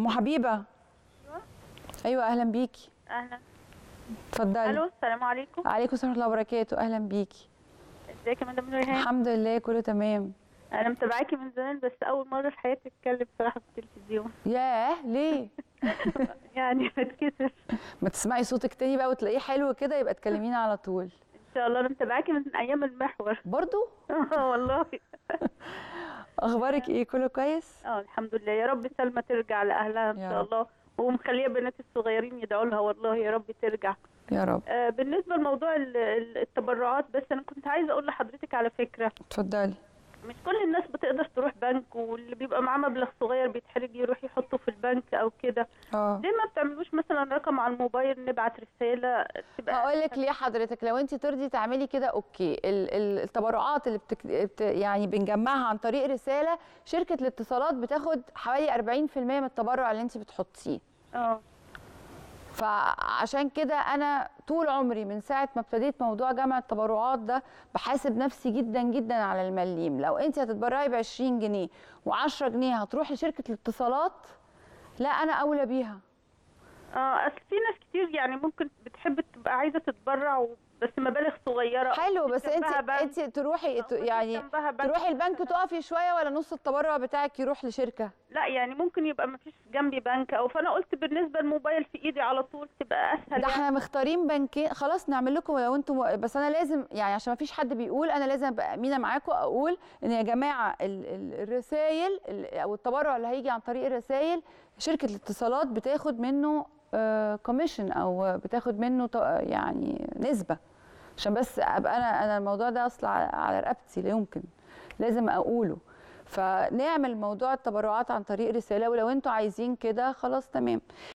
ام حبيبه ايوه اهلا بيكي اهلا اتفضلي الو السلام عليكم عليكم السلام ورحمه الله وبركاته اهلا بيكي ازيك يا مدام ريهان الحمد لله كله تمام انا متابعاكي من زمان بس اول مره في حياتي اتكلم بصراحه في التلفزيون ياه ليه يعني بتكسف ما تسمعي صوتك تاني بقى وتلاقيه حلو كده يبقى تكلمينا على طول ان شاء الله انا متابعاكي من ايام المحور برضو اه والله اخبارك ايه كله كويس اه الحمد لله يا رب سلمى ترجع لاهلها ان يا شاء رب. الله ومخليه بنات الصغيرين يدعوا لها والله يا رب ترجع يا رب آه بالنسبه لموضوع ال- ال- التبرعات بس انا كنت عايزه اقول لحضرتك على فكره اتفضلي مش كل الناس بتقدر تروح بنك واللي بيبقى معاه مبلغ صغير بيتحرج يروح يحطه في البنك او كده اه ليه ما بتعملوش مثلا رقم على الموبايل نبعت رساله تبقى هقول لك ليه حضرتك لو انت ترضي تعملي كده اوكي ال- ال- التبرعات اللي بتك... بت... يعني بنجمعها عن طريق رساله شركه الاتصالات بتاخد حوالي 40% من التبرع اللي انت بتحطيه اه فعشان كده انا طول عمري من ساعه ما ابتديت موضوع جمع التبرعات ده بحاسب نفسي جدا جدا على المليم لو انت هتتبرعي ب 20 جنيه و10 جنيه هتروح لشركه الاتصالات لا انا اولى بيها اه اصل في ناس كتير يعني ممكن بتحب تبقى عايزه تتبرع و- بس مبالغ صغيره أو حلو مفيش بس انت جنبها بنك، انت تروحي أو ت- مفيش يعني جنبها بنك تروحي البنك مثلاً. تقفي شويه ولا نص التبرع بتاعك يروح لشركه لا يعني ممكن يبقى مفيش جنبي بنك او فانا قلت بالنسبه الموبايل في ايدي على طول تبقى اسهل ده يعني. احنا مختارين بنكين خلاص نعمل لكم لو انتم بس انا لازم يعني عشان ما فيش حد بيقول انا لازم ابقى امينه معاكم اقول ان يا جماعه الرسائل او التبرع اللي هيجي عن طريق الرسائل شركه الاتصالات بتاخد منه كوميشن او بتاخد منه ط- يعني نسبه عشان بس ابقى انا انا الموضوع ده اصلا على على رقبتي لا يمكن لازم اقوله فنعمل موضوع التبرعات عن طريق رساله ولو انتوا عايزين كده خلاص تمام